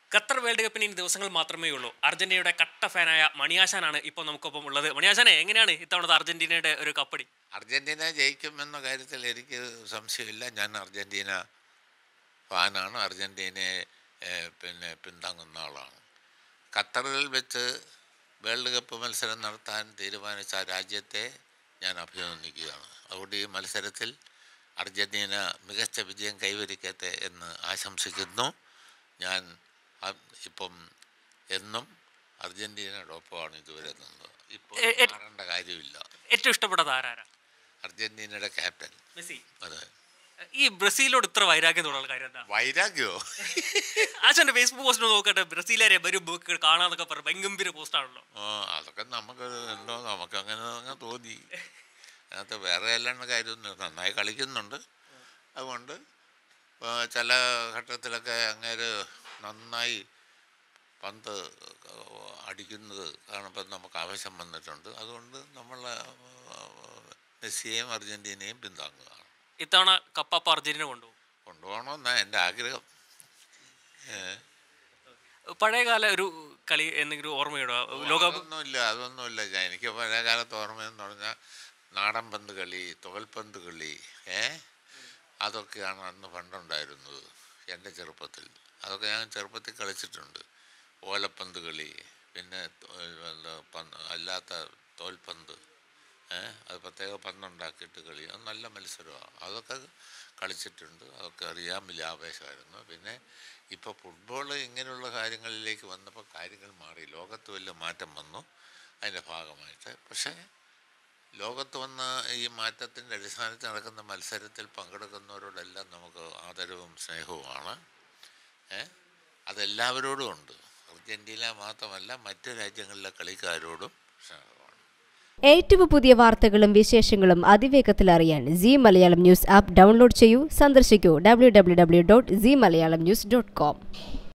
Qatar world കപ്പിന് ഇനി ദിവസങ്ങൾ മാത്രമേ ഉള്ളൂ അർജന്റീനയുടെ കട്ട ഫാനായ മണിയാശാനാണ് ഇപ്പോൾ നമുക്കൊപ്പം ഉള്ളത് മണിയാശാനെ എങ്ങനെയാണ് ഇത്തവണത്തെ അർജന്റീനയുടെ ഒരു കപ്പടി അർജന്റീന ജയിക്കുമെന്ന കാര്യത്തിൽ എനിക്ക് സംശയമില്ല ഞാൻ അർജന്റീന ഫാനാണ് അർജന്റീനയെ ഏഹ്, പിന്നെ പിന്താങ്ങുന്ന ആളാണ് ഖത്തറിൽ വെച്ച് വേൾഡ് കപ്പ് മത്സരം നടത്താൻ തീരുമാനിച്ച ആ രാജ്യത്തെ ഞാൻ അഭിനന്ദിക്കുകയാണ് അതുകൊണ്ട് ഈ മത്സരത്തിൽ അർജന്റീന മികച്ച വിജയം കൈവരിക്കട്ടെ എന്ന് ആശംസിക്കുന്നു ഞാൻ അ- ഇപ്പം എന്നും അർജന്റീനയുടെ ഒപ്പമാണ് ഇതുവരെ നിന്നത് ഇപ്പോൾ എ- എ- മാറേണ്ട കാര്യമില്ല ഏറ്റവും ഇഷ്ടപ്പെട്ടത് ആരാരാ അർജന്റീനയുടെ ക്യാപ്റ്റൻ മെസ്സി അതെ ഈ ബ്രസീലിനോട് ഇത്ര വൈരാഗ്യം തോന്നുന്ന കാര്യം എന്താ വൈരാഗ്യോ ആശാന്റെ ഫേസ്ബുക്ക് പോസ്റ്റ് നോക്കട്ടെ ബ്രസീലുകാരെ വരും ബുക്ക് കാണാന്നൊക്കെ പറഞ്ഞു ഭയങ്കര പോസ്റ്റാണല്ലോ ആ അതൊക്കെ നമുക്ക് എന്തോ നമുക്ക് അങ്ങനെ അങ്ങ് തോന്നി അതിനകത്ത് വേറെ അല്ലാണ്ട് കാര്യമൊന്നും നന്നായി കളിക്കുന്നുണ്ട് അതുകൊണ്ട് ആ, ചില ഘട്ടത്തിലൊക്കെ അങ്ങേര് നന്നായി പന്ത് അടിക്കുന്നത് കാണുമ്പോൾ നമുക്ക് ആവശ്യം വന്നിട്ടുണ്ട് അതുകൊണ്ട് നമ്മൾ മെസ്സിയെയും അർജൻറ്റീനയും പിന്താങ്ങുകയാണ് ഇത്തവണ കപ്പ അർജന്റീന കൊണ്ടുപോകും കൊണ്ടുപോകണമെന്നാണ് എൻ്റെ ആഗ്രഹം ഏ പഴയകാല ഒരു കളി എന്തെങ്കിലും ഓർമ്മയുണ്ടോ ലോകകപ്പ് അതൊന്നുമില്ല അതൊന്നുമില്ല ഞാൻ എനിക്ക് പഴയ കാലത്ത് ഓർമ്മയെന്ന് പറഞ്ഞാൽ നാടൻ പന്ത് കളി തുകൽപ്പന്ത് കളി ഏ അതൊക്കെയാണ് അന്ന് പണ്ടുണ്ടായിരുന്നത് എൻ്റെ ചെറുപ്പത്തിൽ അതൊക്കെ ഞാൻ ചെറുപ്പത്തിൽ കളിച്ചിട്ടുണ്ട് ഓലപ്പന്ത് കളി പിന്നെ ത- എന്താ പന്ത് അല്ലാത്ത തോൽപ്പന്ത് ഏ അത് പ്രത്യേക പന്തുണ്ടാക്കിയിട്ട് കളി അത് നല്ല മത്സരമാണ് അതൊക്കെ കളിച്ചിട്ടുണ്ട് അതൊക്കെ അറിയാൻ വലിയ ആവേശമായിരുന്നു പിന്നെ ഇപ്പോൾ ഫുട്ബോൾ ഇങ്ങനെയുള്ള കാര്യങ്ങളിലേക്ക് വന്നപ്പോൾ കാര്യങ്ങൾ മാറി ലോകത്ത് വലിയ മാറ്റം വന്നു അതിൻ്റെ ഭാഗമായിട്ട് പക്ഷേ ലോകത്ത് വന്ന ഈ മാറ്റത്തിൻ്റെ അടിസ്ഥാനത്തിൽ നടക്കുന്ന മത്സരത്തിൽ പങ്കെടുക്കുന്നവരോടെല്ലാം നമുക്ക് ആദരവും സ്നേഹവുമാണ് ഏ അതെല്ലാവരോടും ഉണ്ട് അർജൻറ്റീന മാത്രമല്ല മറ്റു രാജ്യങ്ങളിലെ കളിക്കാരോടും സ്നേഹമാണ് ഏറ്റവും പുതിയ വാർത്തകളും വിശേഷങ്ങളും അതിവേഗത്തിൽ അറിയാൻ C Malayalam news app download ചെയ്യൂ സന്ദർശിക്കൂ W W W dot C Malayalam news dot com